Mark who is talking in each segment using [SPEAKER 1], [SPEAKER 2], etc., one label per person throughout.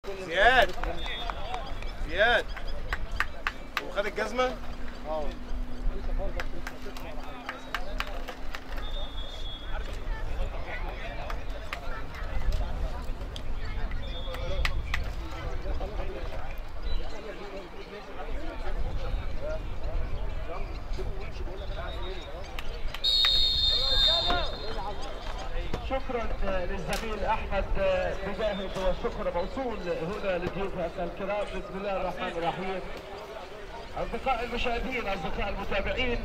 [SPEAKER 1] زياد زياد وخد الجزمه
[SPEAKER 2] شكرا للزميل احمد مجاهد والشكر موصول هنا لضيوفنا الكرام بسم الله الرحمن الرحيم اصدقاء المشاهدين اصدقاء المتابعين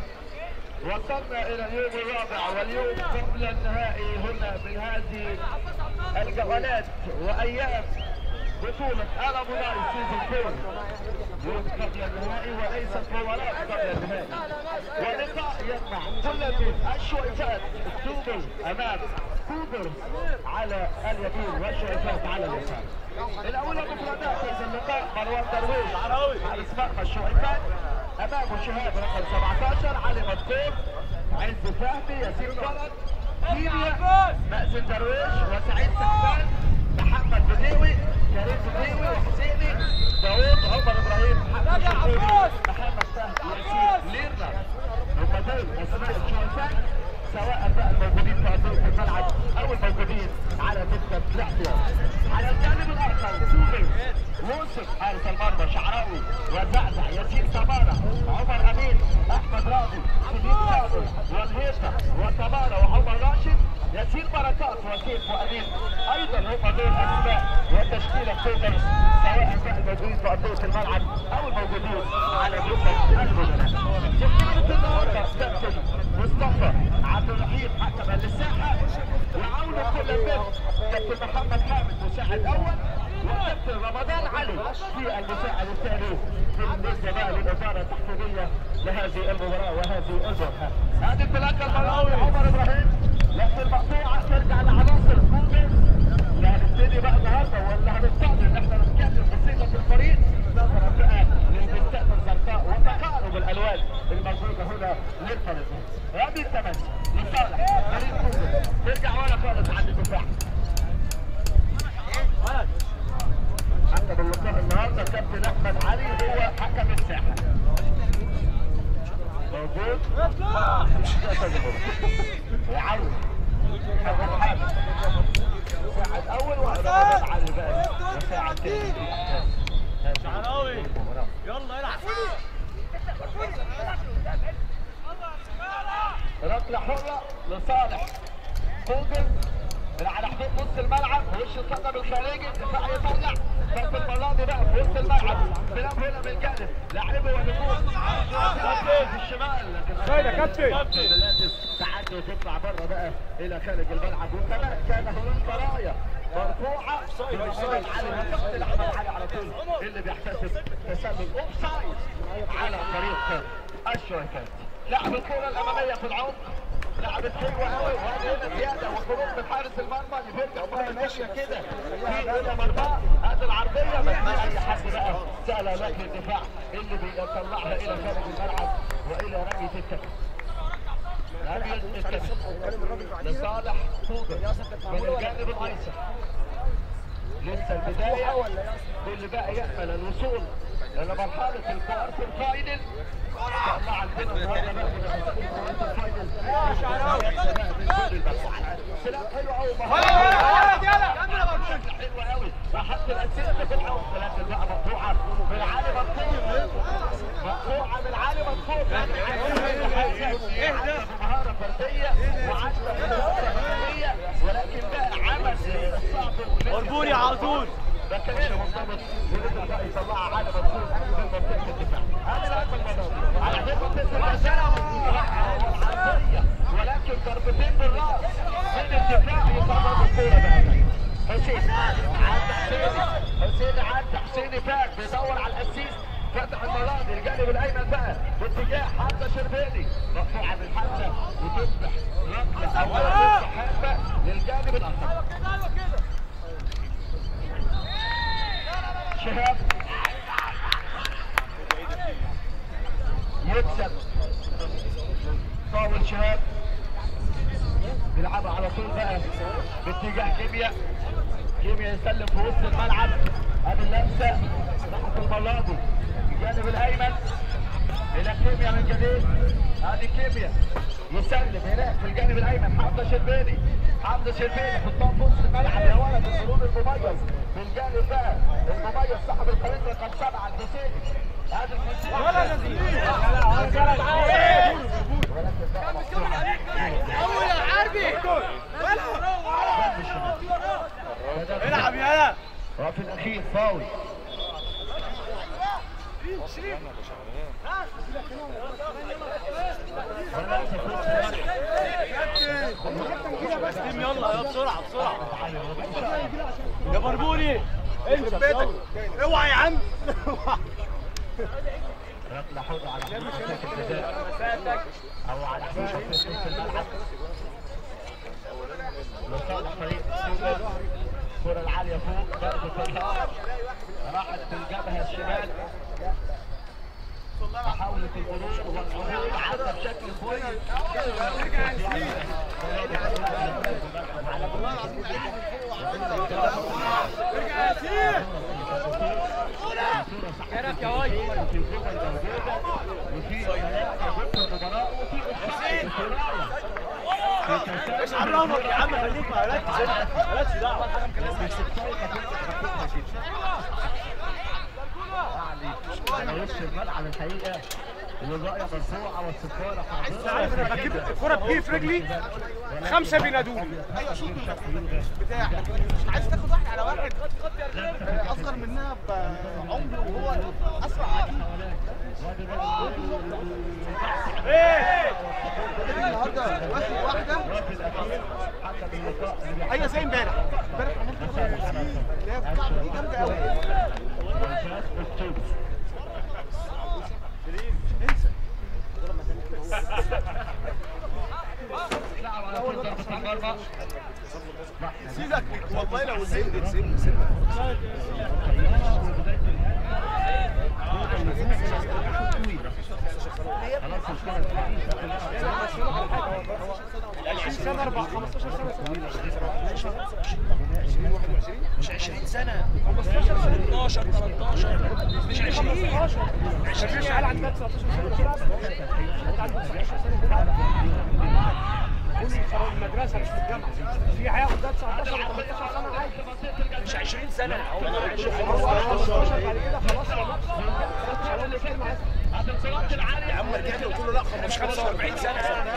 [SPEAKER 2] وصلنا الى اليوم الرابع واليوم قبل النهائي هنا من هذه الجولات وايام بطولة أنا مناي سيزون 4 يوم قبل النهائي وليست مباراة قبل النهائي ولقاء يجمع كل من الشويفات الدوبل أمام كوبر على اليمين والشويفات على اليسار الأولى مفردات هذا اللقاء مروان درويش حارس مرمى الشويفات أمامه شهاب رقم 17 علي مذكور عز فهمي ياسين فرج كيميا مأسن درويش وسعيد سحبان محمد بديوي كريم بديوي حسيني داوود عمر ابراهيم محمد شكوري محمد فهد ياسين ليرنا هم دول اسماء الشوفات سواء بقى الموجودين في ارضيه الملعب او الموجودين على دكه الاحتياط على الجانب الاخر سوري يوسف حارس المرمى شعراوي وزعزع ياسين سماره عمر امين احمد راضي سليم كامل والهيثم وسماره وعمر راشد ياسين بركات وسيف وامين ايضا هم دول اسماء وتشكيله كوبر سواء بقى الموجودين في ارضيه الملعب او الموجودين على دكه البدلاء. تشكيله النهارده كابتن مصطفى عبد الرحيم حكما للساحه وعون كل منهم كابتن محمد حامد مساعد اول وكابتن رمضان علي في المساعد الثاني بالنسبه بقى للاداره التحكيميه لهذه المباراه وهذه المباراه. هذه البلاكه الملاوي عمر ابراهيم لكن المقطوعه ترجع لعناصر كوبر اللي هنبتدي بقى النهارده ولا هنضطر ان احنا نتكلم بصيغه الفريق نظرا بقى للبستات الزرقاء وتقارب الالوان الموجوده هنا للفريق. هذه التماسك لصالح فريق كوبر ترجع ورا خالص عند الدفاع. حكم اللقاء النهارده كابتن احمد علي هو حكم الساحه. موجود؟ وعلي ابو حامد مساعد اول وهذا علي بقى مساعد ثاني
[SPEAKER 1] شعراوي يلا العب
[SPEAKER 2] ركله حره لصالح فوجل من على حدود نص الملعب وش الصدم الخارجي الدفاع يطلع ضرب المره دي بقى في وسط الملعب بلعب هنا من الجانب لاعبه ونجوم في الشمال لكن
[SPEAKER 1] خير يا كابتن.
[SPEAKER 2] لازم تعدي وتطلع بره بقى الى خارج الملعب وكمان كان هناك رايه مرفوعه بمحمد علي وقت الاحمد علي على طول اللي بيحتسب تسلل اوف سايد على طريق الشركات لعب الكره الاماميه في العمق لعبت حلوه قوي وهذه هنا زياده وخروج من حارس المرمى اللي بيرجع مرة ماشيه كده في هنا مرمى هذه العرضيه بس دي اي حد بقى سال لك الدفاع اللي بيطلعها الى خارج الملعب والى رميه التكتيك رميه التكتيك لصالح فوجر من الجانب الايسر لسه البدايه واللي بقى يامل الوصول الى مرحله الكوارتر فاينل ان شاء الله عندنا النهارده بقى منافسات الكوارتر فاينل سلام حلو قوي حلو قوي وحط الاسئله في العمق لكن بقى مقطوعه من علي منصور مقطوعه من علي منصور اهدى بمهاره فرديه وعشرة بمهاره فرديه ولكن بقى عمل صعب
[SPEAKER 1] قربوني على طول
[SPEAKER 2] ما كانش منضبط ولسه بقى يطلعها على منصور في منطقه الدفاع هذا اجمل مناظر على فكره منطقه الدفاع ولكن ضربتين بالراس من الدفاع يطلعوا الكوره بقى حسين عدى حسيني حسيني عدى حسيني فات بيدور على الاسيس فتح المرة دي الجانب الايمن بقى باتجاه حمزه شربيني مقطوعه بالحمزه وتصبح نقله او تصبح حربه للجانب الاخر شهاب يكسب فاول شهاب بيلعبها على طول بقى باتجاه كيميا كيميا يسلم في وسط الملعب ادي الرملادي الجانب الايمن الى كيميا من جديد هذه كيميا يسلم هناك في الجانب الايمن حمزه شربيني حمزه شربيني حطها في نص الملعب يا ولد الظلول المميز في الجانب ده المميز صاحب الفريق رقم سبعه البسيطي هذا البسيطي ولا
[SPEAKER 1] اول يا حربي العب يالا
[SPEAKER 2] وفي الاخير فاول
[SPEAKER 1] تسليم يلا يا بسرعه بسرعه يا بربوري انت بيتك اوعى يا عم
[SPEAKER 2] ركله حره على منطقه الجزاء او على حدود نص الملعب لصالح فريق سوبر الكره العاليه فوق ضربه النار راحت بالجبهه الشمال محاولة المرور والعبور عدى بشكل كويس
[SPEAKER 1] كرف يا واي ايش عرفك يا عم خليك ما ركز مالكش دعوه
[SPEAKER 2] على وش الملعب الحقيقه والرؤيه مرفوعه والصفاره
[SPEAKER 3] عارف انا بجيب الكرة بتيجي في رجلي خمسة بينادوني
[SPEAKER 1] بتاعك عايز تاخد واحد على واحد اصغر منها بعمر وهو اسرع اكيد ايه النهارده واخد واحده ايوه زي امبارح امبارح عملت اللي هي في الكعب دي جامده قوي سيبك والله لو زلت سيبك سيبك
[SPEAKER 3] سنة 4 15 سنة
[SPEAKER 1] مش 20 سنه
[SPEAKER 3] 12 13 مش 20 15 عيال عندها 19 سنة بتلعب انت عندك 19 سنة بتلعب كل خرج المدرسة مش في الجامعة في عيال عندها 19 و 18 سنة عادي
[SPEAKER 1] مش 20 سنه
[SPEAKER 3] هو 15 بعد كده خلاص مش هقول لك كلمة عايز
[SPEAKER 1] يا عم رجعت قلت له لا مش 45 سنه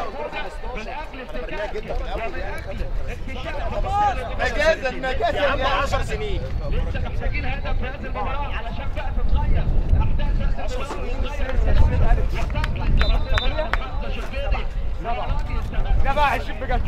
[SPEAKER 1] مجازا مجازا يا عم 10 سنين
[SPEAKER 2] لسه محتاجين هدف في هذه المباراه علشان بقى تتغير احداث 10 سنين
[SPEAKER 3] ده بقى هيشيب بجد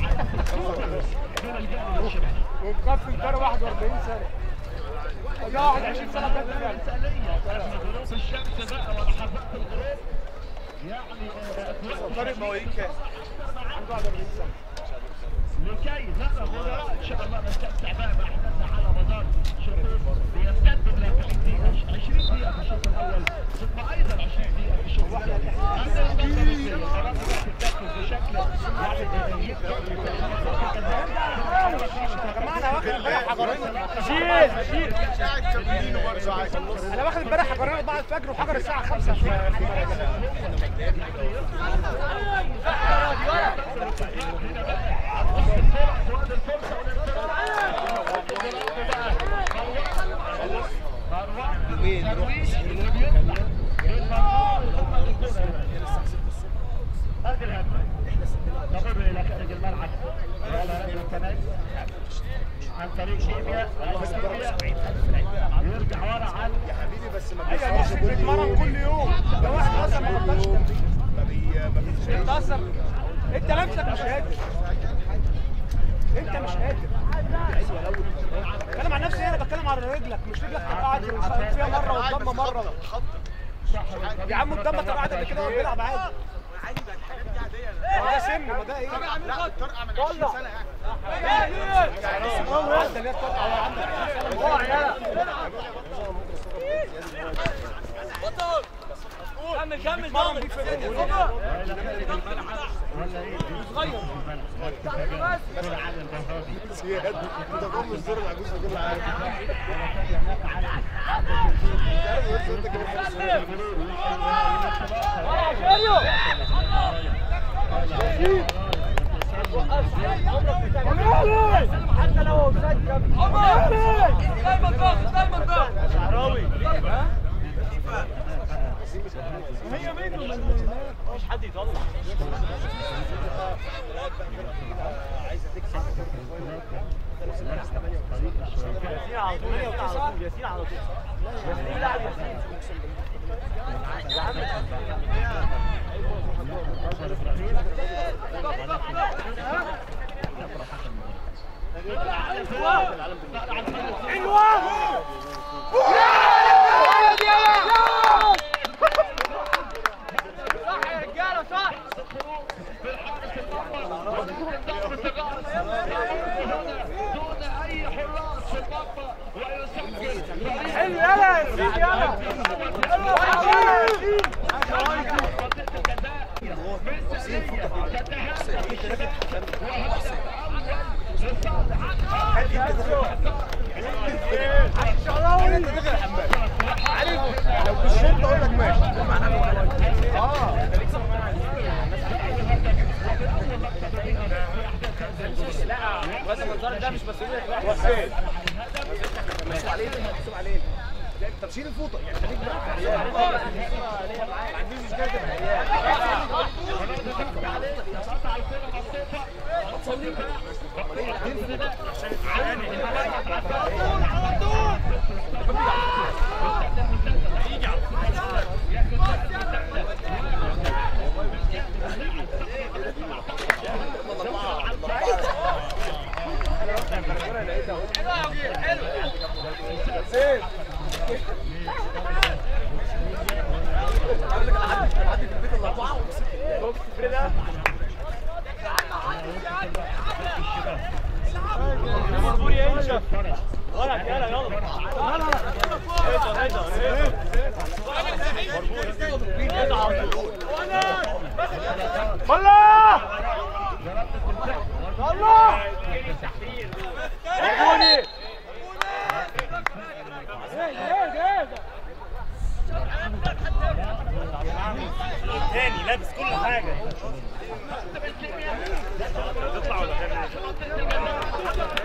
[SPEAKER 3] ومكفي كان 41 سنة ده 21 سنة بجد يعني
[SPEAKER 2] في الشمس بقى ولحظات الغروب يعني آه،
[SPEAKER 1] طارق مواليد كام؟
[SPEAKER 3] عنده 41 سنة
[SPEAKER 2] لكي نرى مباراة ان شاء الله نستمتع بها باحداثها على مدار شوط بيستنتج لك 20 دقيقة 20 دقيقة في الشوط الأول ثم أيضا 20 دقيقة في الشوط الثاني. هذا النقطة الرئيسية المباراة دلوقتي بتركز بشكل يعني
[SPEAKER 3] يا جماعة أنا واخد امبارح حجرين شيل شيل
[SPEAKER 1] قاعد كملين وبرضه عايز
[SPEAKER 3] أنا واخد امبارح حجرين بعد الفجر وحجر الساعة 5 في
[SPEAKER 2] ترويج اللي بيطلع للمنظور ثم للكرة هذه الهجمة تمر إلى خارج الملعب ولا رجل كمان عن طريق كيمياء كيمياء يرجع ورا عن
[SPEAKER 1] يا حبيبي بس ما
[SPEAKER 3] هي الناس اللي بتتمرن كل يوم ده واحد اصلا ما بطلش تمرين
[SPEAKER 1] ما بي ما بيش
[SPEAKER 3] انت اصلا انت نفسك مش قادر انت مش قادر بتكلم عن نفسي انا بتكلم على رجلك مش رجلك طلعت وصلت فيها مره والضمه مره يا عم الضمه طلعت قبل كده وهو بيلعب عادي ما ده سن ما ده ايه
[SPEAKER 1] لا ترقع من 20 سنه يعني
[SPEAKER 3] عدى اللي هي الطلقة عندك اوعى يلا كمل كمل ضامن بيك في
[SPEAKER 2] إلى خارج الملعب ولا إيه
[SPEAKER 3] صغير
[SPEAKER 2] كرة على البهادي
[SPEAKER 1] زياد انت قوم الزور العجوز في كل حاجه
[SPEAKER 2] هناك على
[SPEAKER 3] حتى لو سجل
[SPEAKER 4] دايما ضغط دايما ضغط
[SPEAKER 3] شعراوي
[SPEAKER 1] مش حد يطلع ياسين على طول ياسين على طول ياسين لاعب ياسين
[SPEAKER 4] صح يا رجاله صح
[SPEAKER 2] دون اي حراس في المرمى ويسجل
[SPEAKER 3] حلو يلا يا سيدي يلا
[SPEAKER 1] لو كشنت اقول لك ماشي
[SPEAKER 3] بس المنظر ده مش مسؤوليه واحد مسؤول عليه مسؤول عليه طب شيل الفوطه يعني خليك بقى ما عنديش مشكله تبقى عيال
[SPEAKER 1] ولك يلا يلا لا لا لا ايه ده ايه ده ايه ده والله والله ارجوني تاني لابس كل حاجه تطلع ولا تعمل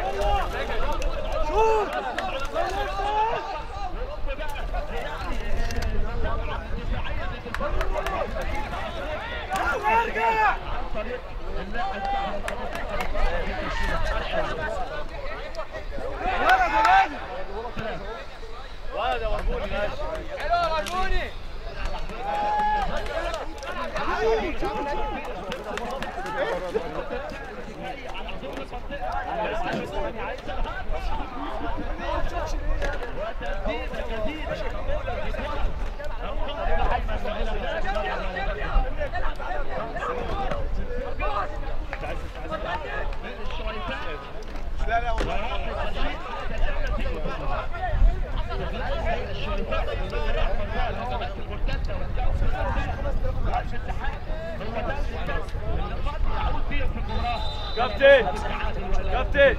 [SPEAKER 1] ولد يا وربوني ماشي
[SPEAKER 4] حلو يا مرموني
[SPEAKER 1] لا لا والله كابتن كابتن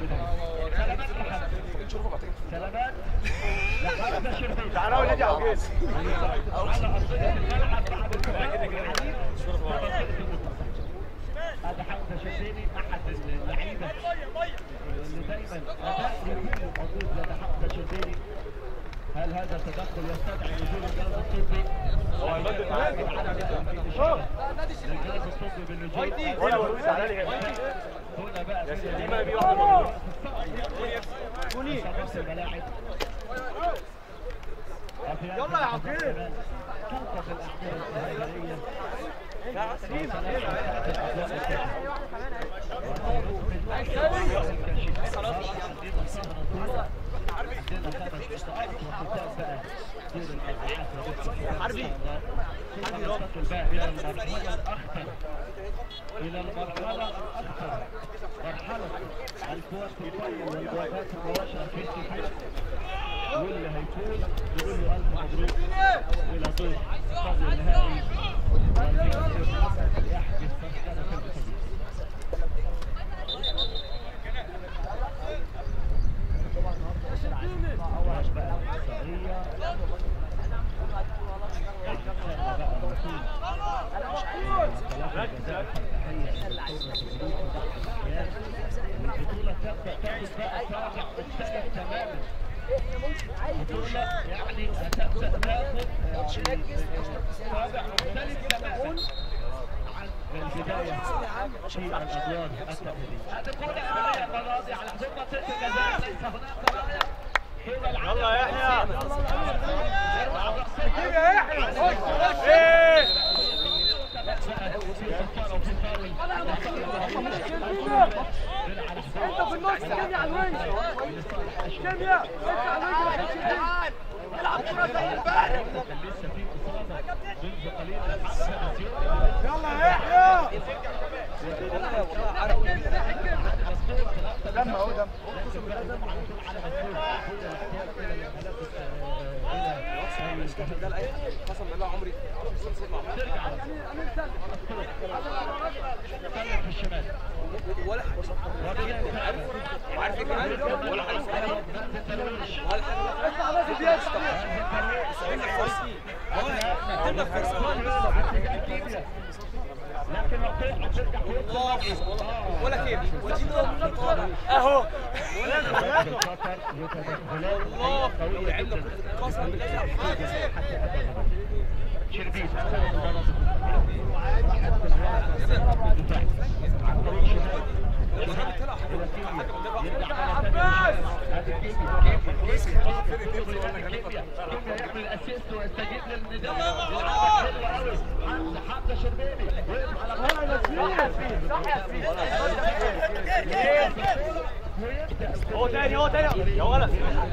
[SPEAKER 1] تعالوا يا نادي عوجيز
[SPEAKER 2] هذا حمزه شبيبي احد اللعيبه اللي دايما اداء يكون موجود لدى حمزه شبيبي هل هذا التدخل يستدعي نزول الجهاز الطبي؟
[SPEAKER 1] هو المد تعالى
[SPEAKER 2] الجهاز الطبي بالنزول
[SPEAKER 1] ولا ورود تعالى لي هنا
[SPEAKER 2] هنا بقى
[SPEAKER 1] يا سيدي ما بيقعد
[SPEAKER 2] كوني نفس الملاعب
[SPEAKER 3] يلا يا عقيل
[SPEAKER 2] توقف الاحداث الهجريه حربي الى المرحله الاخطر الى المرحله الاخطر مرحله القوات الطيب والوفاه المباشره في الاتحاد واللي هيفوز نقول له الف مبروك الى طول قبل النهائي والمنصف يحجز تذكره الاتوبيس طبعا بقى الإحصائية البداية في الأدوار التأهيلية. هذه كرة أمامية المرة دي على حدود منطقة الجزاء ليس هناك راية.
[SPEAKER 3] يلا يا يحيى
[SPEAKER 2] يا
[SPEAKER 3] ايه
[SPEAKER 4] انت في النص كيمياء على الوينج كيمياء انت على الوينج العب كرة زي امبارح
[SPEAKER 3] يلا يا يحيى
[SPEAKER 1] دم اهو دم
[SPEAKER 3] قسم بالله عمري 10 سنين سيد مع
[SPEAKER 2] في الشمال.
[SPEAKER 3] ولا حاجه عارف ايه كمان ولا حاجه ولا حاجه
[SPEAKER 4] اطلع بس دي
[SPEAKER 3] تبقى فرصه
[SPEAKER 2] لكن وقتها هترجع
[SPEAKER 3] ولا كيف اهو الله لو لعبنا قسم بالله
[SPEAKER 2] شربيت يعمل اسيست ويستجيب للنداء حتى شربيني وقف على
[SPEAKER 3] هو تاني هو تاني يا ولد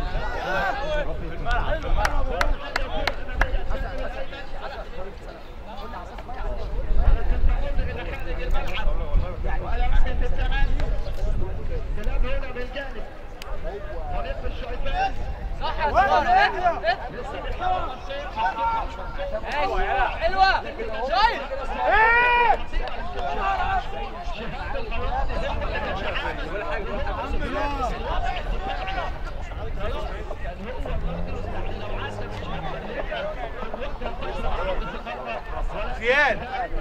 [SPEAKER 2] وعلى رمية الثمان تلعب هنا بالجانب ولف الشعيبان
[SPEAKER 4] صح يا صلاح
[SPEAKER 2] لسه بيحاول السيف
[SPEAKER 4] حلوة شايف
[SPEAKER 2] شهاب الغواني هو اللي كان شحات
[SPEAKER 1] زياد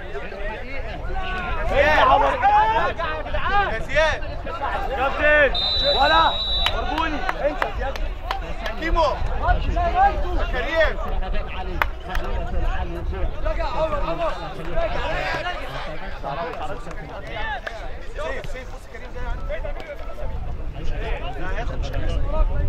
[SPEAKER 1] زياد يا زياد
[SPEAKER 3] كابتن ولا ارجوني انت يا
[SPEAKER 1] كيمو كريم
[SPEAKER 2] رمضان علي فعلية العلي وقوع
[SPEAKER 4] رجع عمر عمر
[SPEAKER 1] سيف سيف بص كريم جاي عندك لا هياخد مش كريم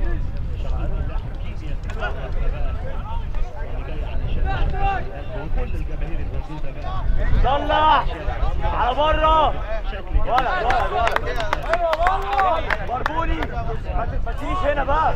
[SPEAKER 2] وكل الجماهير الموجودة بقى
[SPEAKER 3] طلع على بره ولا ولا ولا بربوني ما ت- ما تجيش هنا بقى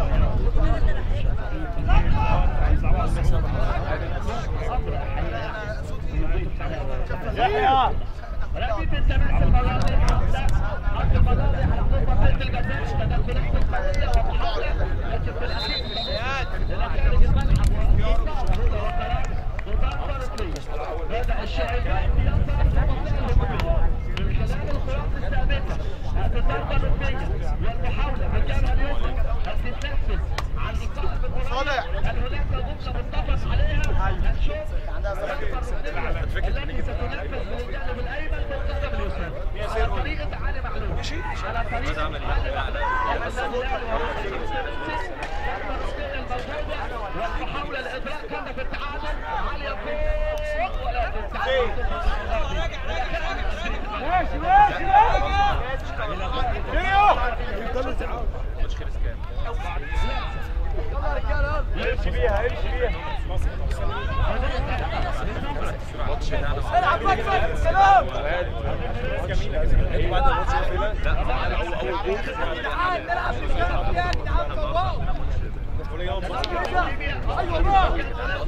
[SPEAKER 3] يحيى
[SPEAKER 2] رمية التماس المرة دي حمزة حط المرة دي على حدود منطقة الجزاء تدخلات القوية ومحاولة لكن في الأخير إلى خارج الملعب وهدى وقرار وضربة ركنية بدأ الشعبان يظهر في منطقة الهجومية من خلال الكرات الثابتة هذه الضربة الركنية والمحاولة بالجبهة اليسرى أن تتنفذ عن القائد المراقب
[SPEAKER 1] صالح.
[SPEAKER 2] هل هناك جملة متفق عليها؟ هنشوف التي ستنفذ من الجانب الايمن والقدم اليسرى على طريقه علي معلول على طريقه علي والمحاوله لادراك هدف التعادل علي فوق ولكن
[SPEAKER 3] ماشي ماشي
[SPEAKER 4] يلا يا رجاله يلا
[SPEAKER 3] امشي بيها امشي بيها
[SPEAKER 4] العب مكسب سلام تعال نلعب في الشرف يا تعال فوق ايوه بقى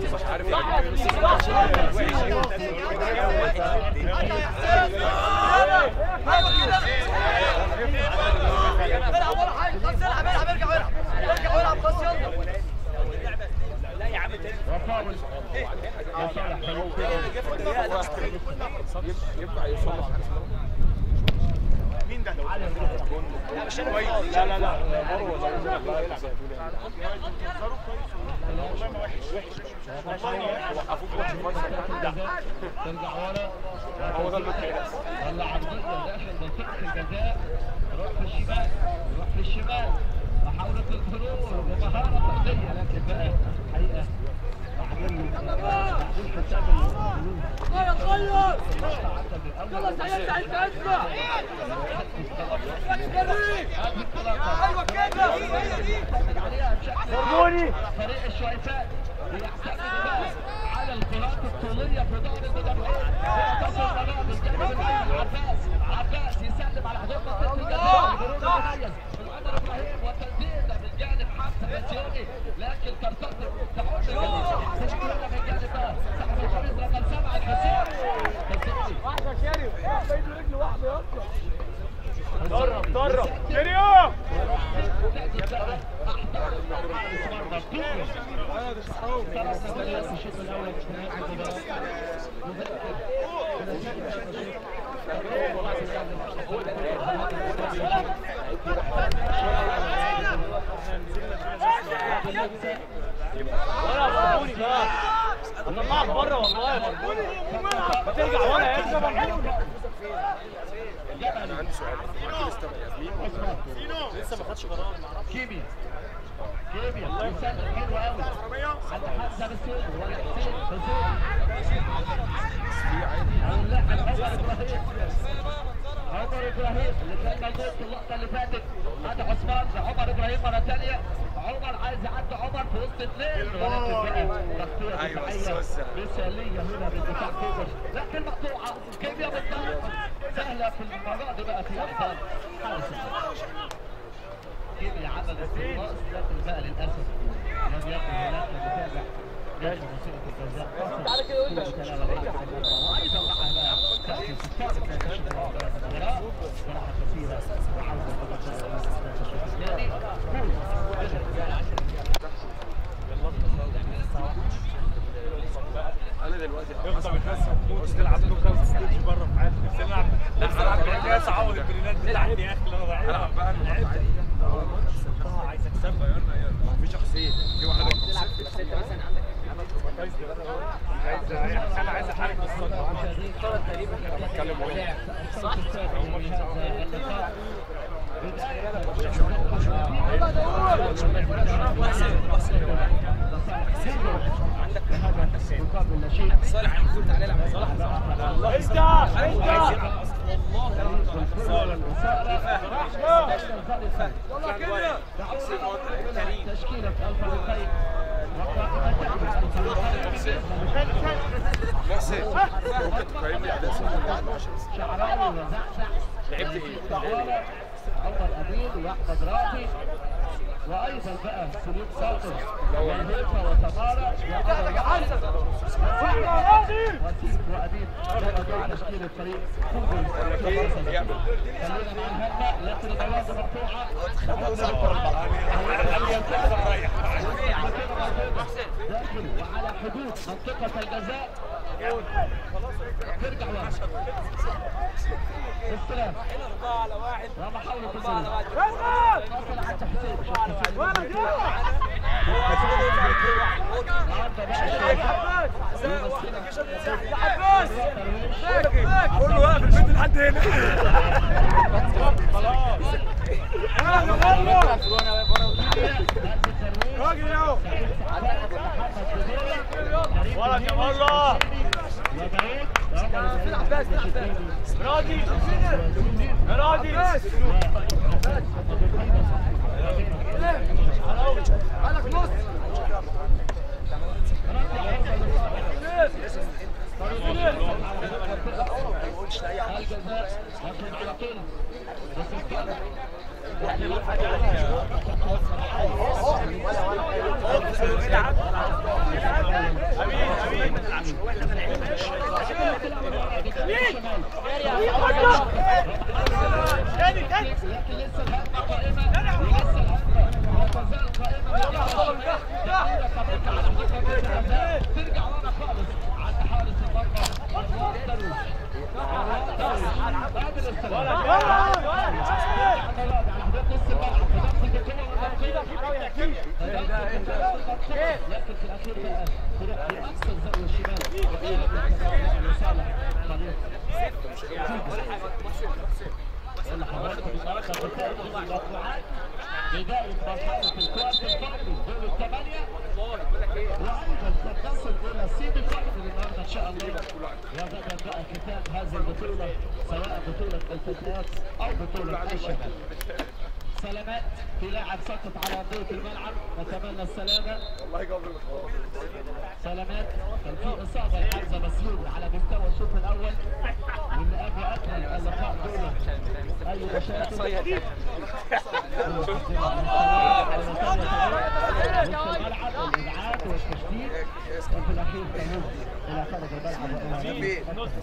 [SPEAKER 4] العب ولا حاجه خلاص العب العب ارجع والعب ارجع والعب خلاص يلا
[SPEAKER 2] وفاول يا صالح
[SPEAKER 1] مين ده؟
[SPEAKER 3] لا لا لا
[SPEAKER 2] ترجع ورا هو ده المقياس طلع عرضيه داخل منطقه الجزاء روح في الشمال روح في الشمال محاولة الخروج ومهارة فردية لكن بقى حقيقة معلول
[SPEAKER 4] يلا سعيد انت اسمع ايوه كده هي دي
[SPEAKER 2] فرموني فريق الشويفات بيعتمد بقى على الكرات الطوليه في دور المدافعين تصل بقى بالجانب الايمن عباس عباس يسلم على حدود منطقه الجزاء مرور مميز من عمر ابراهيم والتسديد بالجانب حمزه بسيوني لكن ترتقي تحط الجزاء تشكيله من جانب بقى صاحب الخميس رقم سبعه الحسين حسيني
[SPEAKER 3] واحده شاري بايده رجل واحده يا اسطى درب درب شاريو وانا مربوني بقى اطلعك بره والله مربوني ما ترجع ورا يا ابني مربوني
[SPEAKER 5] عندي سؤال عندي لسه ياسمين
[SPEAKER 3] لسه ما خدش قرار
[SPEAKER 2] كيمي كيمي يسلم حلو قوي عند حمزه بسيوني ولا حسين حسين اللاعب عمر ابراهيم عمر ابراهيم اللي كان موجود في اللقطه اللي فاتت هذا عثمان عمر ابراهيم مره ثانيه عمر عايز يعدي عمر في وسط اثنين ولكن بقى تغطيه
[SPEAKER 5] أيوة،
[SPEAKER 2] دفاعيه
[SPEAKER 5] السوسة.
[SPEAKER 2] مثاليه هنا بالدفاع كوبر لكن مقطوعه كيمياء بالضبط سهله في المره دي بقى في احضان حارس المرمى. كيمياء عمل استخلاص لكن بقى للاسف لم يكن هناك متابع جاي منطقه الجزاء
[SPEAKER 4] تعالى كده قول لي.
[SPEAKER 2] وايضا معها بقى تأتي في الفرق بين الشوط الأول والمباراة وراحة كثيرة وعودة الثاني
[SPEAKER 5] انا دلوقتي
[SPEAKER 3] يفضل يتنسى بص تلعب له كام ستيج بره في حياتك نفسي نلعب نفسي العب بالناس اعوض البرينات دي تلعب يا اخي اللي انا ضيعتها
[SPEAKER 5] العب بقى النهارده عادي
[SPEAKER 3] عايز اكسبها
[SPEAKER 5] غيرنا يلا في شخصين في واحد رقم صفر
[SPEAKER 3] عايز انا عايز احارب بالصدفه
[SPEAKER 5] بتكلم وين
[SPEAKER 2] صح؟
[SPEAKER 3] صالح افتح افتح
[SPEAKER 4] يلا كده
[SPEAKER 2] تشكيلة الفريقين
[SPEAKER 5] محسن ممكن تقيمني اداء سنة 10
[SPEAKER 2] شعراوي وزعزع
[SPEAKER 5] لعبت ايه؟
[SPEAKER 2] عمر امين واحمد رافي وايضا بقى سليم صادق وهيفا وتمارا وسيم وامين كما تشكيل الفريق خلينا مع الهمه لكن البلاطه مقطوعه داخل وعلى حدود منطقه الجزاء ترجع ورا استلام
[SPEAKER 3] على واحد
[SPEAKER 2] ومحاولة السلام
[SPEAKER 3] اسمع
[SPEAKER 2] وصل عند حسين
[SPEAKER 3] ولد يا عباس كله واقف البنت لحد هنا راجل اهو ولد يا مره راضي يا راضي
[SPEAKER 4] مالك نص
[SPEAKER 3] تاني تاني
[SPEAKER 2] لكن لسه الهجمة قائمة ولسه الهجمة ما تزال قائمة ترجع ورا خالص عند حارس المرمى مروان درويش مروان درويش بعد الاستلام على حدود نص الملعب تدخل بقوة لكن في الاخير بقى تروح في اقصى الزاويه الشمال لصالح فريق ولا حضرتك النهارده بتاخد الموضوعات بدايه مرحله الكوارت الفاينل دور الثمانيه وايضا ستصل الى السيمي فاينل النهارده ان شاء الله وغدا بقى ختام هذه البطولة سواء بطولة الفتيات أو بطولة الشباب. سلامات في لاعب سقط على ارضيه الملعب نتمنى السلامه
[SPEAKER 5] والله قبل
[SPEAKER 2] سلامات كان في اصابه لحمزه مسلول على مستوى الشوط الاول واللي قبل اكمل اللقاء دول اي مشاكل الملعب والابعاد والتشديد وفي الاخير تموت الى خارج الملعب والى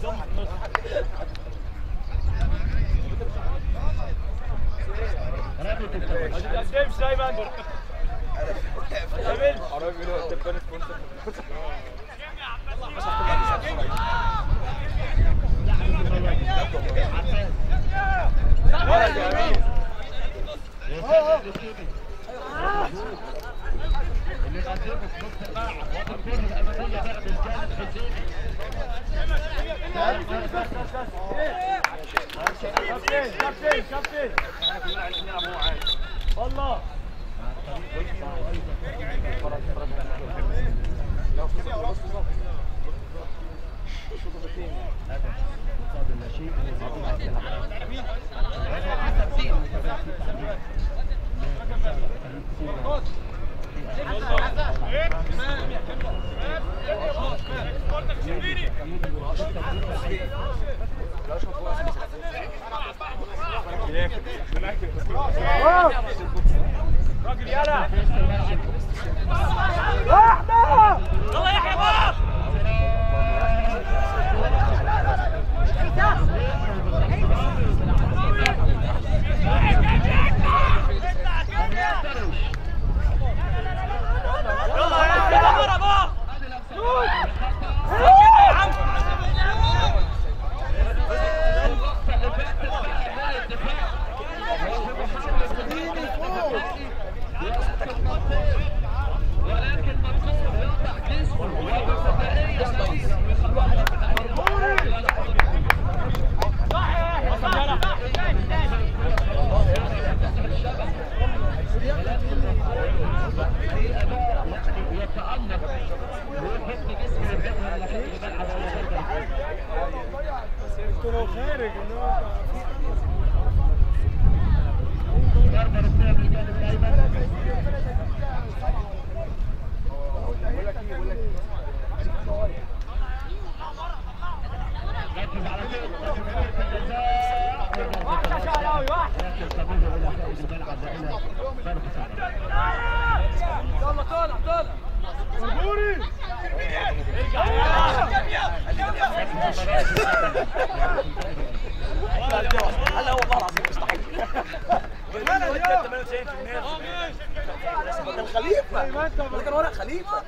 [SPEAKER 2] رمية التماس
[SPEAKER 3] تمشي دايما
[SPEAKER 5] قريب منه التليفون سبونسر
[SPEAKER 2] اللي قدمه في نص الملعب وادي الكره الاماميه بقى بالجانب حسيني
[SPEAKER 3] كابتن كابتن كابتن والله
[SPEAKER 2] مقابل لا شيء في تمثيل وكمان في تعليم
[SPEAKER 3] راجل يلا احمد يلا يا حباب يلا يا كده ضربه يا عم
[SPEAKER 2] ولكن منصور يقطع جسمه وبفدائية يتألق ويحط جسمه الجبهة على خارج الملعب ولا خارج ضربة ركنية من الجانب الأيمن ركز على كده لكن تمر الى خارج الملعب والى ضربة
[SPEAKER 3] يلا طالع طالع هلا هو والله العظيم مستحيل كان خليفه ده كان ورق خليفه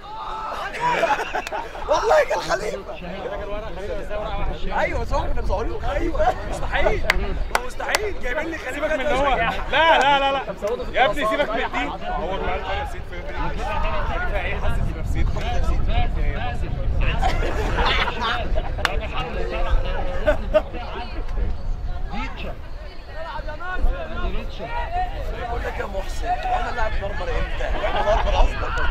[SPEAKER 3] والله كان خليفه ايوه بس هو كنا مصورينه ايوه مستحيل هو مستحيل جايبين لي خليفه
[SPEAKER 6] من هو لا لا لا لا يا ابني سيبك من دي هو ما عارف نسيت في فيها ايه حاسس بنفسيتي
[SPEAKER 2] ماسك ديتشا ديتشا
[SPEAKER 1] بقول لك يا محسن وانا لاعب مرمر امتى؟ واحنا مرمر اصلا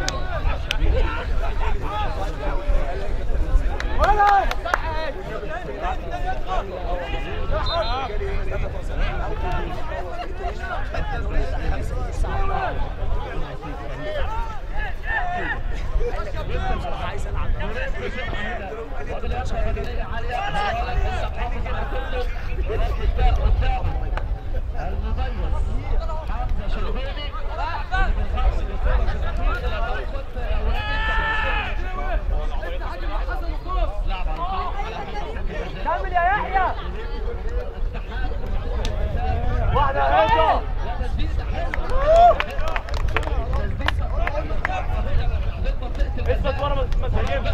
[SPEAKER 3] كمل يا يحيى واحدة يا رجل اثبت ورا ما تهيبش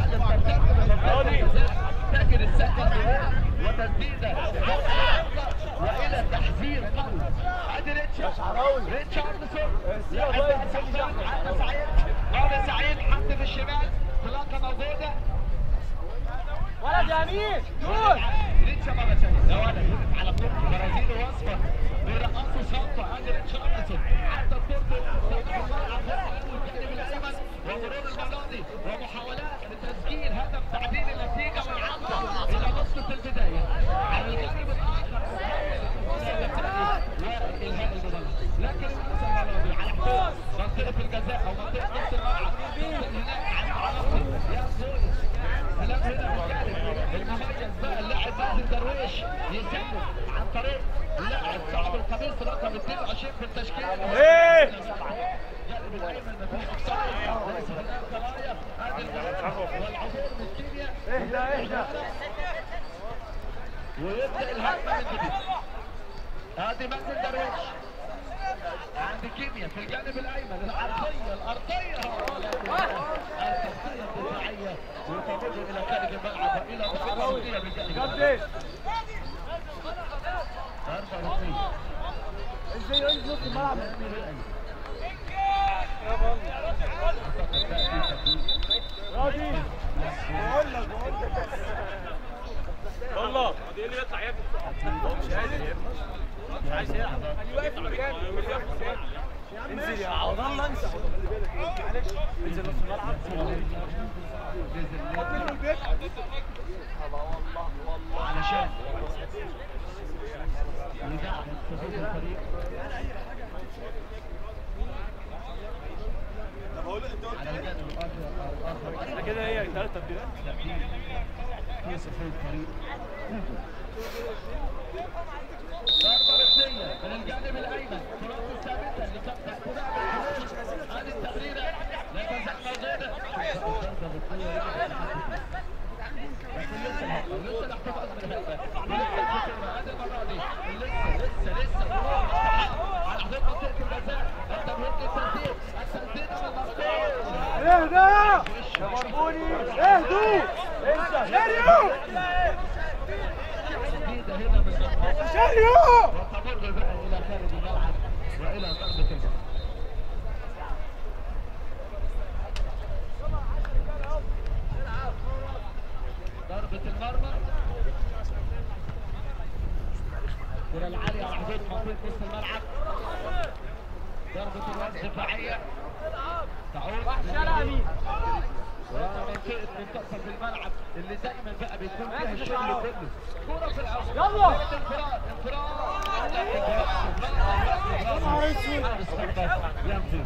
[SPEAKER 2] تاجر السقف وتسديده والى تحذير قوي ادي ريتشارد ريتشاردسون عمرو سعيد عمرو سعيد حط في الشمال طلاقه موجوده
[SPEAKER 3] ولد يا امين جول
[SPEAKER 2] ريتشا مرة ثانية يا ولد وقف على كورته برازيلي واصفر بيرقصوا شنطة ادي ريتشاردسون عدى الكورته في الملعب الجانب الايمن ومرور المناضي ومحاولات لتسجيل هدف تعديل النتيجه والعوده الى نصف البدايه على الجانب الاخر والالهاء المبالغ لكن المنافسه المناضي على حدود منطقه الجزاء او منطقه نص الملعب يوصل هناك عند عناصر يا بوليس كلام هنا بالجانب المميز بقى اللاعب مازن درويش يسلم عن طريق اللاعب صاحب القميص رقم 22 في التشكيل
[SPEAKER 6] ايه
[SPEAKER 2] جانب الايمن مفيش اوفسايد ليس هناك قضايا هذه المباراه والعبور من كينيا
[SPEAKER 3] اهدى اهدى
[SPEAKER 2] ويبدا الهجمه من جديد هذه مازن درويش عند كيميا في الجانب الايمن العرضيه الارضيه التغطيه الدفاعيه وتمر الى خارج الملعب والى ضربه ركنيه بالجانب
[SPEAKER 3] كابتن
[SPEAKER 2] ضربه ركنيه
[SPEAKER 3] ازاي يقول نص الملعب راضي بقول لك بقول لك
[SPEAKER 6] والله دي اللي يطلع يا ابني هو مش قادر يا ابني مش عايز يلعب واقف انزل يا عوض الله انسى انزل نص الملعب
[SPEAKER 2] علشان يدعم صفوف الفريق على الجانب الاخر
[SPEAKER 6] احنا كده هي ثلاث تبديلات
[SPEAKER 2] في صفوف الفريق ضربة ركنية من الجانب الأيمن كرات الثابتة اللي كانت تحت هذه التمريرة لا تزال موجودة ضربة ركنية لكن لسه لسه الاحتفاظ بالهدف ولسه الخطورة هذه المرة دي لسه لسه لسه كرة مستحقة على حدود منطقة الجزاء التمرير للتسديد التسديد من المقصود
[SPEAKER 3] اهدى يا مربوني اهدوا انت شاريو
[SPEAKER 2] تسديدة هنا من المقصود
[SPEAKER 3] شاريو
[SPEAKER 2] وتمر بقى الى خارج الملعب والى ضربه الجزاء ضربة المرمى الكرة العالية على حدود منطقة نص الملعب ضربة الراس دفاعية تعود
[SPEAKER 4] شارع مين؟
[SPEAKER 2] ومنطقة منتصف الملعب اللي دايما بقى بيكون فيها الشغل كله كرة في العمق
[SPEAKER 4] يلا.
[SPEAKER 2] انفراد انفراد حارس مرمى ينفذ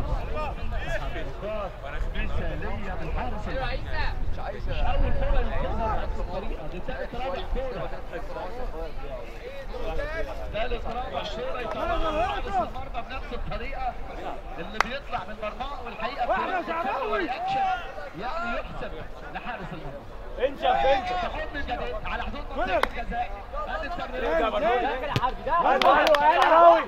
[SPEAKER 2] مثالية من حارس المرمى مش أول كرة ينفذها بنفس الطريقة دي تالت رابع كرة ثالث رابع كرة يطلعها حارس المرمى بنفس الطريقة اللي بيطلع من مرماه والحقيقة
[SPEAKER 3] واحنا
[SPEAKER 2] في
[SPEAKER 3] شعراوي.
[SPEAKER 2] والأكشن يعني يحسب لحارس المرمى
[SPEAKER 6] انشف انشف
[SPEAKER 2] تحط من جديد على حدود منطقة الجزاء هذه التمريرات
[SPEAKER 6] ارجع برضه
[SPEAKER 3] شعراوي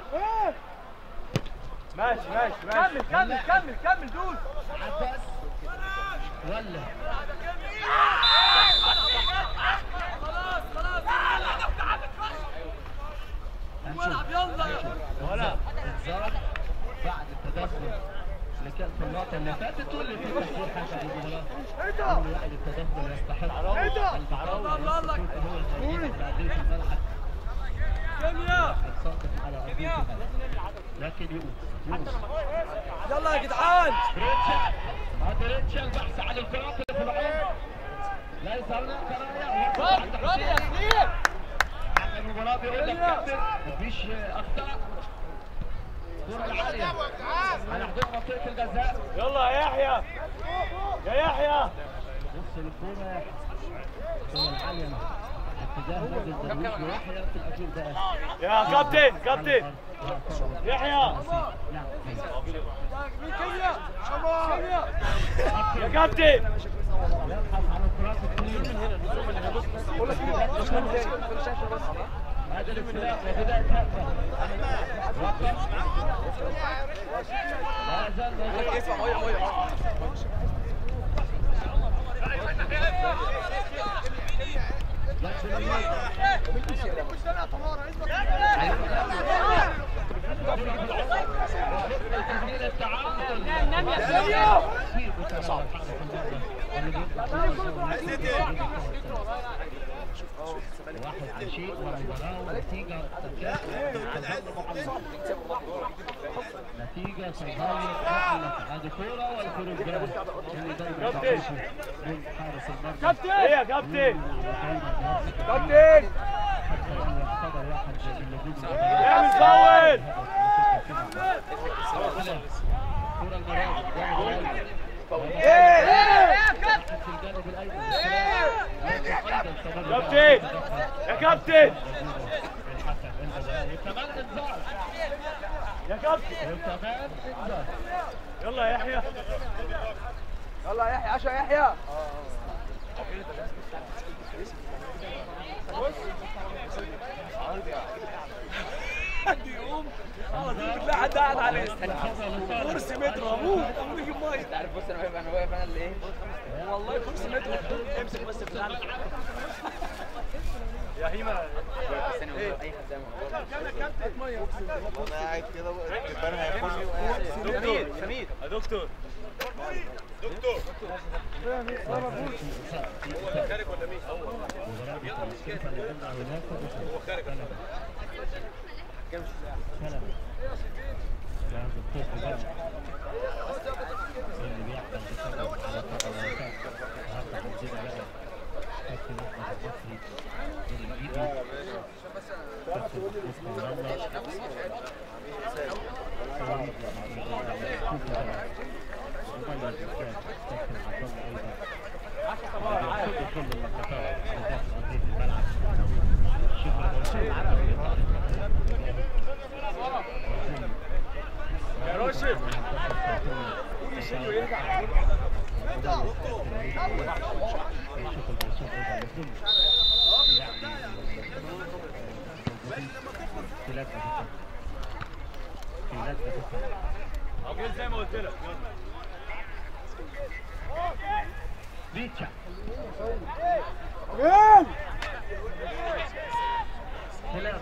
[SPEAKER 3] ماشي ماشي
[SPEAKER 4] كمل كمل كمل كمل دوس
[SPEAKER 2] عباس ولا
[SPEAKER 4] العب يلا
[SPEAKER 2] ولا انذار بعد التدخل اللي كان في اللقطه اللي فاتت واللي في تسجيل حكم المباراه انه يعني التدخل يستحق البعراوي
[SPEAKER 4] الله الله.
[SPEAKER 2] هو الخليل بعدين في الملعب
[SPEAKER 4] كيمياء
[SPEAKER 2] ساقط على ارضيه الملعب لكن يقول يقول
[SPEAKER 4] يلا يا جدعان
[SPEAKER 2] ريتشل هذا ريتشل البحث عن الكرات اللي في العمق ليس هناك رايه
[SPEAKER 4] راضي راضي يا سليم
[SPEAKER 2] حكم المباراه بيقول لك كابتن مفيش اخطاء الكره العاليه على حدود منطقه الجزاء
[SPEAKER 6] يلا يا يحيى يا يحيى
[SPEAKER 2] بص الكره الكره العاليه اتجاه نادي الدرويش ويحيى في الاخير بقى
[SPEAKER 6] يا كابتن كابتن يحيى
[SPEAKER 2] نعم
[SPEAKER 4] كيمياء كيمياء
[SPEAKER 6] يا كابتن
[SPEAKER 2] يبحث عن الكرات الطويله
[SPEAKER 3] بقول لك ايه بص من تاني
[SPEAKER 2] هذا الاختلاف وبدايه هجمه لا زال موجود
[SPEAKER 3] اسمع ميه ميه
[SPEAKER 2] تسجيل التعادل
[SPEAKER 4] نام يا سليم
[SPEAKER 2] صعب واحد عن شيء ورا المباراة ونتيجة تكافؤ نتيجة النتيجة صهاية أعلت هذه كورة والخروج جاهز اللي دايما ضعيف من حارس المرمى
[SPEAKER 3] كابتن ايه يا كابتن
[SPEAKER 2] دايما
[SPEAKER 3] كابتن
[SPEAKER 2] يعتبر واحد من النجوم
[SPEAKER 3] اعمل فاول
[SPEAKER 2] كرة المراد
[SPEAKER 3] ايه
[SPEAKER 2] في الجانب الأيمن
[SPEAKER 3] كابتن يا كابتن
[SPEAKER 2] وكمان انذار
[SPEAKER 3] يا كابتن
[SPEAKER 2] وكمان انذار
[SPEAKER 3] يلا يا يحيى
[SPEAKER 4] يلا يا يحيى عشا يحيى
[SPEAKER 3] حد يقوم خلاص لا حد قاعد عليه كرسي مترو ابوه ابوه يجيب ميه
[SPEAKER 5] عارف بص انا واقف انا واقف انا اللي ايه
[SPEAKER 3] والله كرسي مترو امسك بس بتاعنا يا هيما
[SPEAKER 5] بس انا اي حد ده
[SPEAKER 1] وانا قاعد كده الكبار هياخدني وقاعد
[SPEAKER 3] سمير سمير يا دكتور دكتور
[SPEAKER 2] هو خارج جهاز الطب بقى اللي بيحصل بسبب على قدم الوفاة النهارده عندنا بقى كابتن احمد المصري من الايدي كابتن محمود الله ومميز بالذات كابتن عبد الله ايضا بياخد كل اللقطات بداخل ارضيه الملعب شكرا
[SPEAKER 3] يا راشد عقيل زي ما قلت لك
[SPEAKER 2] ريتشا سلام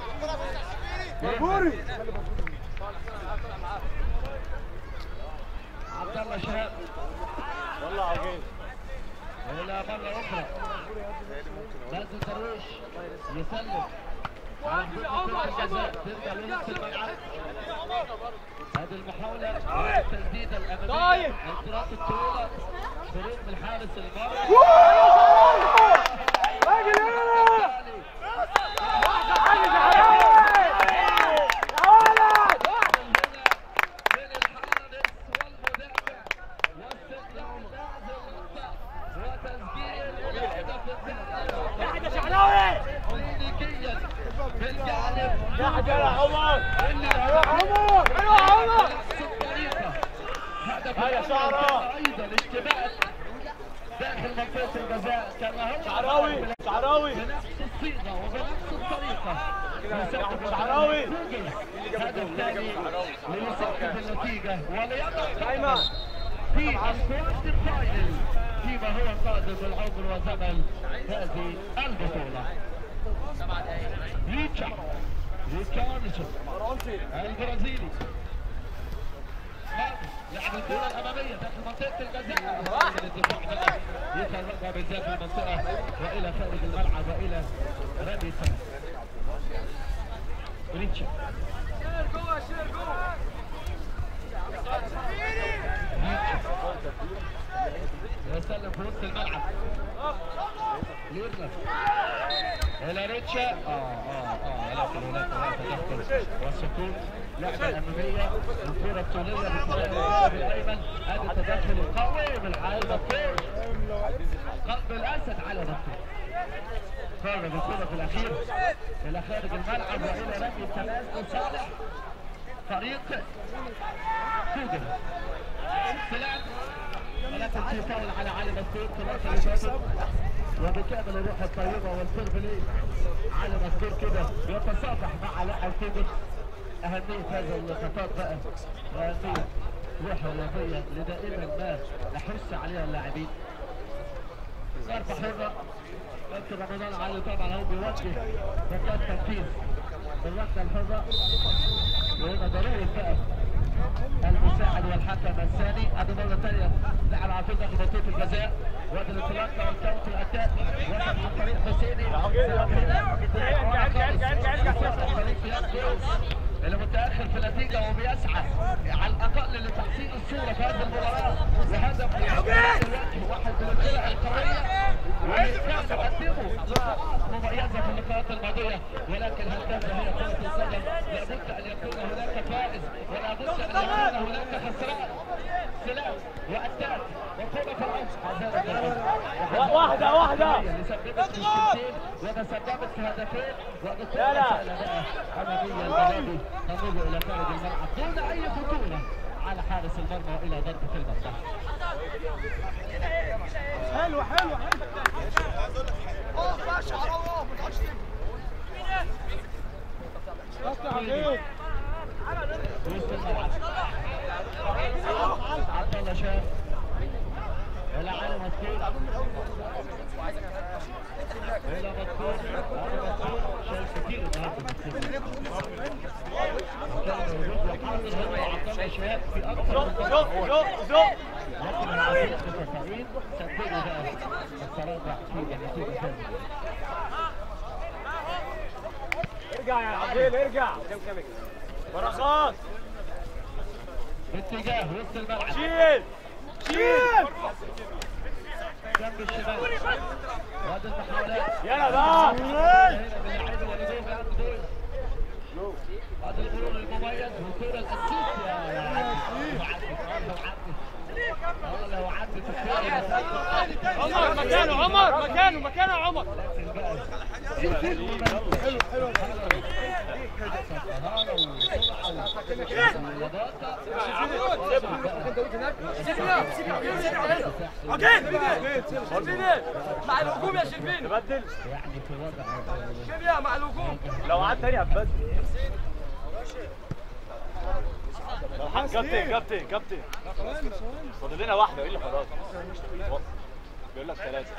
[SPEAKER 2] عبد الله شهاب
[SPEAKER 3] والله عقيل
[SPEAKER 2] ولا مرة أخرى لازم درويش يسلم على حدود منطقة الجزاء ترجع لنص الملعب هذه المحاولة التسديدة الأمامية الانطلاق الطويلة خروج من حارس المرمى من الحارس والمدافع واستقلال هذه النقطة وتسجيل الهدف الثاني
[SPEAKER 3] شعلاوي
[SPEAKER 2] كلينيكيا في الجانب
[SPEAKER 3] يا حاج يا عمر
[SPEAKER 2] اللي
[SPEAKER 3] عمر ايوه عمر
[SPEAKER 2] بنفس الطريقة هدف
[SPEAKER 3] هيا
[SPEAKER 2] الأول
[SPEAKER 3] شعراء.
[SPEAKER 2] كان أيضا اشتباك داخل منطقة الجزاء كما هو
[SPEAKER 3] شعراوي شعراوي
[SPEAKER 2] بنفس الصيغة وبنفس الطريقة يسجل
[SPEAKER 3] شعراوي.
[SPEAKER 2] هدف ثاني ليسجل النتيجة وليضع
[SPEAKER 3] أيمن.
[SPEAKER 2] في الكوارتر الفاينل فيما هو قادم العمر وزمن هذه البطولة ريتشا ريتشارلسون البرازيلي لعب الكرة الأمامية داخل منطقة الجزاء الدفاع بقى يترقى بالذات المنطقة وإلى خارج الملعب وإلى رمي سنة ريتشا يسلم في وسط الملعب ليرنر الى ريتشا اه اه اه لكن هناك هناك تدخل والسكوت لعبه اماميه الكره الطوليه باتجاه الجانب الايمن ادي التدخل القوي من على الدكتور قلب الاسد على دكتور خرج الكره في الاخير الى خارج الملعب والى رمي التماس لصالح فريق كوجر سلام ولكن في فاول على علي مسعود في اللقطه اللي فاتت وبكامل الروح الطيبه والقرب ليه علي مسعود كده يتصافح مع علاء الكوجر اهميه هذه اللقطات بقى واهميه روح رياضيه اللي دائما ما نحث عليها اللاعبين ضربه حره كابتن رمضان علي طبعا هو بيوجه مكان تنفيذ الركله الحره وهنا ضروري بقى المساعد والحكم الثاني هذه مرة ثانية لعب على طول داخل منطقة الجزاء وادي الانطلاقة والكاونت الاتاك وصل عن طريق حسيني اللي متأخر في النتيجة وبيسعى على الاقل لتحسين الصوره في هذه المباراه وهدف الوجه واحد من الفرق القويه واللي كان يقدمه لقاءات مميزه في اللقاءات الماضيه ولكن هكذا هي كره القدم لابد ان يكون هناك فائز ولا بد ان يكون هناك خسران سلاح واتاك وكره في العمق
[SPEAKER 3] واحدة واحدة
[SPEAKER 2] اللي سببت مشكلتين وتسببت في هدفين وبالتالي
[SPEAKER 3] لا.
[SPEAKER 2] اماميه البلدي تمر الى خارج الملعب دون اي خطوره على حارس المرمى والى ضربه المرمى
[SPEAKER 3] حلو حلو حلو
[SPEAKER 1] اه باشا اه ما تقعدش
[SPEAKER 3] افتح عليك
[SPEAKER 2] وسط الملعب عبد الله شاف الى علي مسكين الى مسكين علي مسكين شايف كتير النهارده في السن. كان موجود وحاضر هو عبد الله شاف في اكثر من
[SPEAKER 3] زق زق زق
[SPEAKER 2] لكن العزيز متفائلين سجلوا بقى التراجع في النتيجه الثانيه
[SPEAKER 3] ارجع يا عبيل ارجع بركات
[SPEAKER 2] باتجاه وسط الملعب
[SPEAKER 3] شيل شيل
[SPEAKER 2] جنب الشمال وادي المحاولات
[SPEAKER 3] يلا بقى
[SPEAKER 2] باللعيبه والنجوم يا عم دول هذا المرور المميز وكرة الاسيس يا يا عدت لو عدت لو عدت الكرة
[SPEAKER 3] عمر مكانه عمر مكانه مكانه عمر
[SPEAKER 4] مع الهجوم يا شربين
[SPEAKER 3] بدل
[SPEAKER 2] يعني في وضع
[SPEAKER 4] شربين مع الهجوم
[SPEAKER 3] لو قعدت تاني هتبدل كابتن كابتن كابتن فاضل لنا واحدة ايه اللي خلاص بيقول لك ثلاثة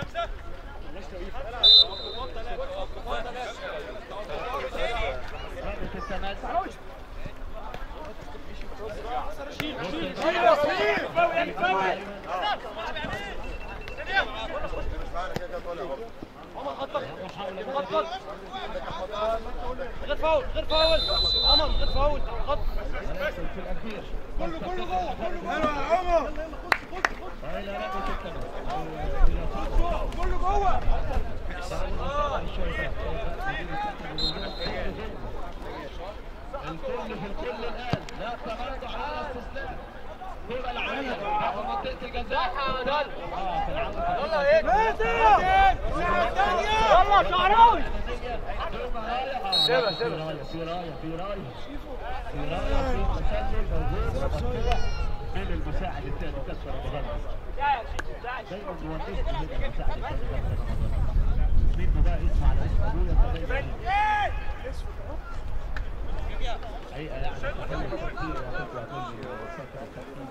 [SPEAKER 2] رابط التماس
[SPEAKER 3] خط غير فاول غير فاول عمر غير فاول خط
[SPEAKER 2] ولكن في الاخير كله كله جوه كله
[SPEAKER 3] حلو يا عمر
[SPEAKER 2] والى رابط التماس
[SPEAKER 3] كله جوه
[SPEAKER 2] الكل في الكل الان لا تراجع على استسلام كرة العالية بعد منطقة الجزاء اه في العودة
[SPEAKER 3] يلا شعراوي
[SPEAKER 2] سيبها سيبها في راية في راية في راية في مسلل موجود مفتوح من المساعد الثاني كسر رمضان دايما بيونسني هنا المساعد الثاني كسر رمضان مين بقى اسمه على اسم ابويا فدايما حقيقة يعني تكلم كتير وهتطلع كل فترة تأكيد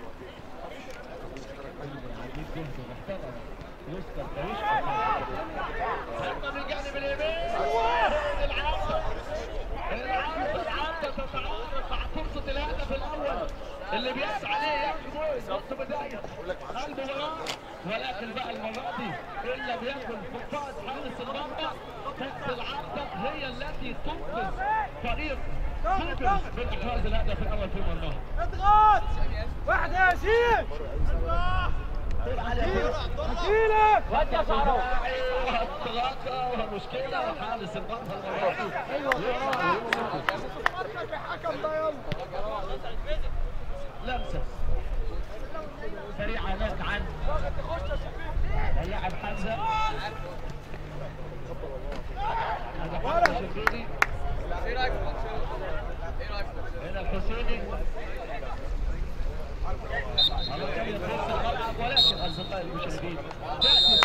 [SPEAKER 2] عجيب جهد محترم يذكر فيشكر حتى من جانب اليمين العودة العودة العودة تتعارض مع فرصة الهدف الأول اللي بيسعى عليه يانج بويز نص بداية المباراة ولكن بقى المرة دي إن لم يكن فقاد حارس المرمى فرصة العودة هي التي تنقذ فريق سوبر من إحراز الهدف الأول في مرماه
[SPEAKER 3] اضغط واحد يا ياسين شيله ودي يا شعراوي
[SPEAKER 2] والطلاقة ومشكلة وحارس المرمى المرة لمسة سريعة هناك عن اللاعب حمزة هذا حمزة الشربيني هنا الحسيني على طريق نص الملعب ولكن اصدقائي المشاهدين تاتي